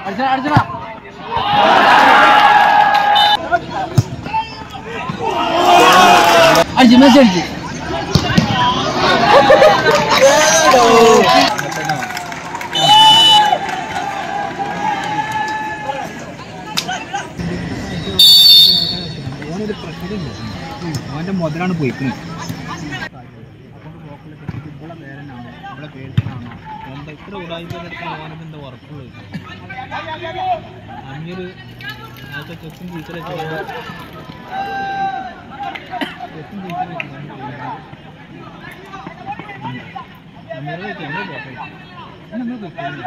അടിച്ചടാ അടിച്ചടാ അടിച്ച് മെസ്സി അടിച്ച് ഓനൊരു പ്രഷറില്ല ഓൻ്റെ മുതലാണ് പോയിക്കുന്നത് ഇവിടെ പേരനാണോ ഇവിടെ പേഴ്സണാണോ എന്താ ഇത്ര ഉടായ്പെടുത്താൻ ഓനത് എന്താ ഉറപ്പുള്ളത് അഞ്ഞൊരു ആദ്യത്തെ ചെക്കും ടീച്ചറെ ചെയ്യുമ്പോൾ ചെക്കും ടീച്ചറെ അഞ്ഞൂറ് വെച്ച് എങ്ങനെ പോട്ടെ നമ്മൾ വെക്കുന്നു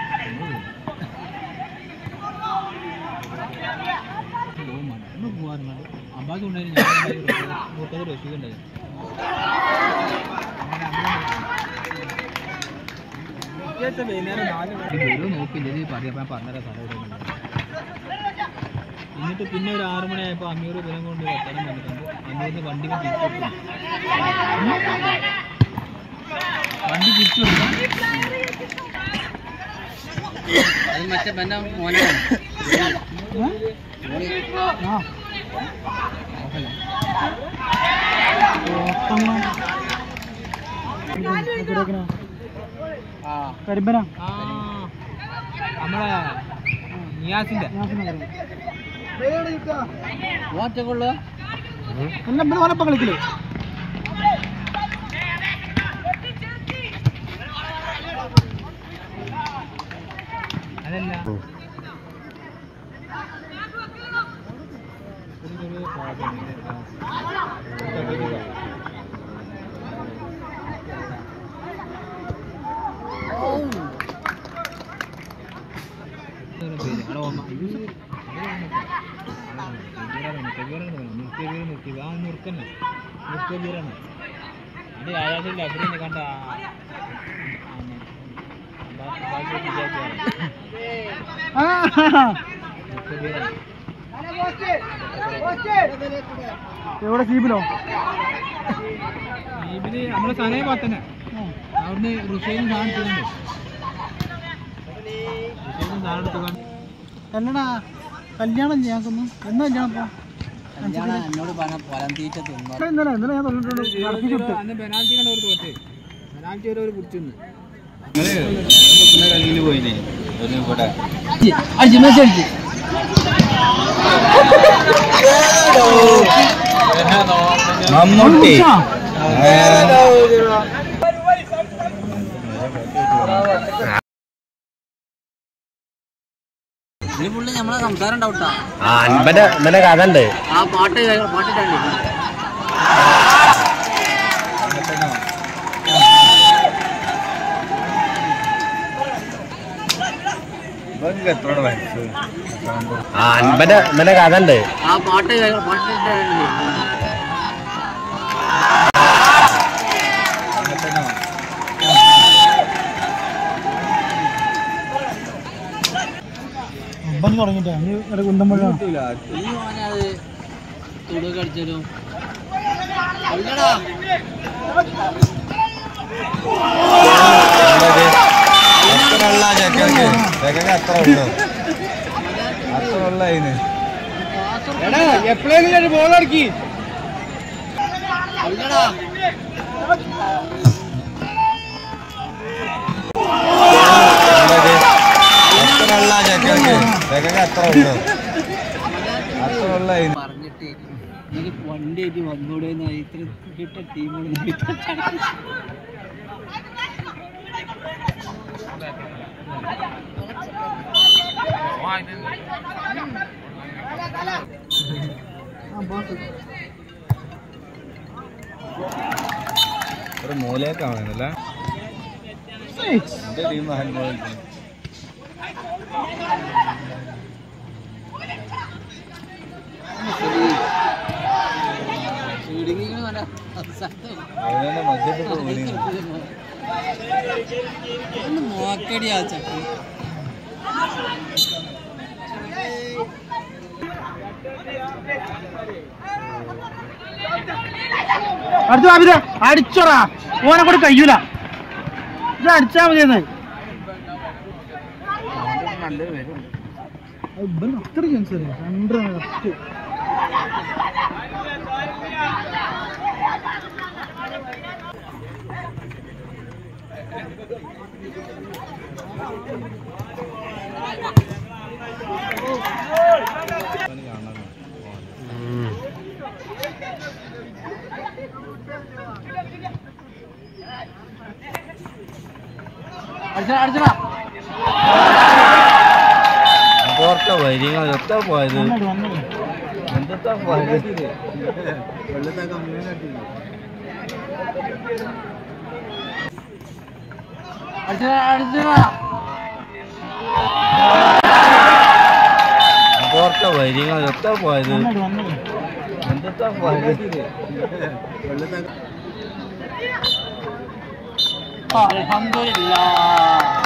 പോകുമാണ് നമ്മൾ പോകാറുണ്ട് അബ്ബാസ് ഉണ്ടായിരുന്നു ഞാൻ മുപ്പത് റഷീദ് ഉണ്ടായിരുന്നു നോക്കില്ല ഇത് പറയാൻ പറഞ്ഞുതരാം സാറേ ഇവിടെ ഉള്ളത്. എന്നിട്ട് പിന്നെ ഒരു ആറു മണിയായപ്പോൾ അഞ്ഞൂറ് ദിനം കൊണ്ട് വർത്തമാനം വന്നിട്ടുണ്ട് അഞ്ഞൂറിന് വണ്ടി തിരിച്ചു കൊടുത്തു വണ്ടി തിരിച്ചു കൊടുക്കാം അത് മറ്റേ പിന്നെ മോനാണ് ആ കരിമ്പന നമ്മളെ നിയാസിന്റെ ഒറ്റക്കുള്ളൂ ഓനപ്പം കളിക്കില്ലേ അതല്ല ഒരു പാപം. ഞങ്ങളുടെ ഓർമ്മ ആ മുറുക്കന്നെ മുറുക്കീറാണ് അത് ആയാസില്ല അവിടെ കണ്ട എവിടെ സീബിലോ ഇതില് നമ്മളെ സനയെ പാത്തന്നെ അവിടുന്ന് റുഷൈലും സാധനം എടുത്തുകൊണ്ട് റുഷൈലും സാധനം എടുത്തുകൊണ്ട് അല്ലടാ കല്യാണം ഞങ്ങൾക്കൊന്നും എന്നാ കല്യാണം ഇപ്പൊ എന്നോട് പറഞ്ഞ പൊലം തീറ്റ തിന്നു ഇന്നലെ ഇന്നലെ ഞാൻ പറഞ്ഞിട്ടുണ്ട് നടത്തി വിട്ടു അന്ന് പെനാൽറ്റി കണ്ട ഒരു തോറ്റേ പെനാൽറ്റി വരെ ഒരു പിടിച്ചു കളിയിൽ പോയില്ലേ ഒരു ഇവിടെ അടിച്ച് മെസ്സി അടിച്ച് മമ്മൂട്ടി ഇതിന് പുള്ളി നമ്മളെ സംസാരം ഉണ്ടാവട്ടാ ആ അൻപന്റെ ഇന്നലെ കഥ ഉണ്ട് ആ പാട്ട് പാട്ടിട്ടാണ് ആ അൻപന്റെ ഇന്നലെ കഥ ഉണ്ട് ആ പാട്ട് പാട്ടിട്ടാണ് അമ്പൻ തുടങ്ങിട്ടാ കുന്തമ്പഴ ഈ മോനെ അത് തുടുക കളിച്ചാലും അല്ലടാ അത്ര ഉള്ള ചെക്കക്ക് ചെക്കക്ക് അത്ര ഉള്ളു അത്ര ഉള്ള അതിന് എടാ എപ്പോഴെങ്കിലും ബോൾ ഇറക്കി അല്ലടാ അത്ര ഉള്ള ചെക്കക്ക് ചെക്കക്ക് അത്ര ഉള്ളു അത്ര ഉള്ള അതിന് പറഞ്ഞിട്ട് എനിക്ക് വണ്ടി ആയിട്ട് വന്നൂടെ ഇത്ര കിട്ട ടീമോട് ഒരു മൂലയൊക്കെ എന്റെ ടീം അനുഭവം ചുരുങ്ങിങ്ങനെ വരാം അതിനെ മധ്യപ്പെട്ട വിളിയാണ് ഒന്ന് നോക്കടിയാ ചക്ക അടുത്ത ബാബിത അടിച്ചോടാ ഓനെ കൂടെ കഴിയൂല ഇത് അടിച്ചാ മതിയെന്ന് നല്ലത് വരും ഇവൻ അത്ര ചാൻസ് അറിയാം രണ്ടര കറക്റ്റ് അടിച്ചടാ അടിച്ചടാ പുറത്തെ വരിങ്ങൾ എത്ര പോയത് വന്നോളൂ വന്നോളൂ എന്തെത്താ പോയത് അടിച്ചടാ അടിച്ചടാ പുറത്തെ വരിങ്ങൾ എത്ര പോയത് വന്നോളൂ വന്നോളൂ എന്തെത്താ പോയത് അൽഹംദുലില്ലാ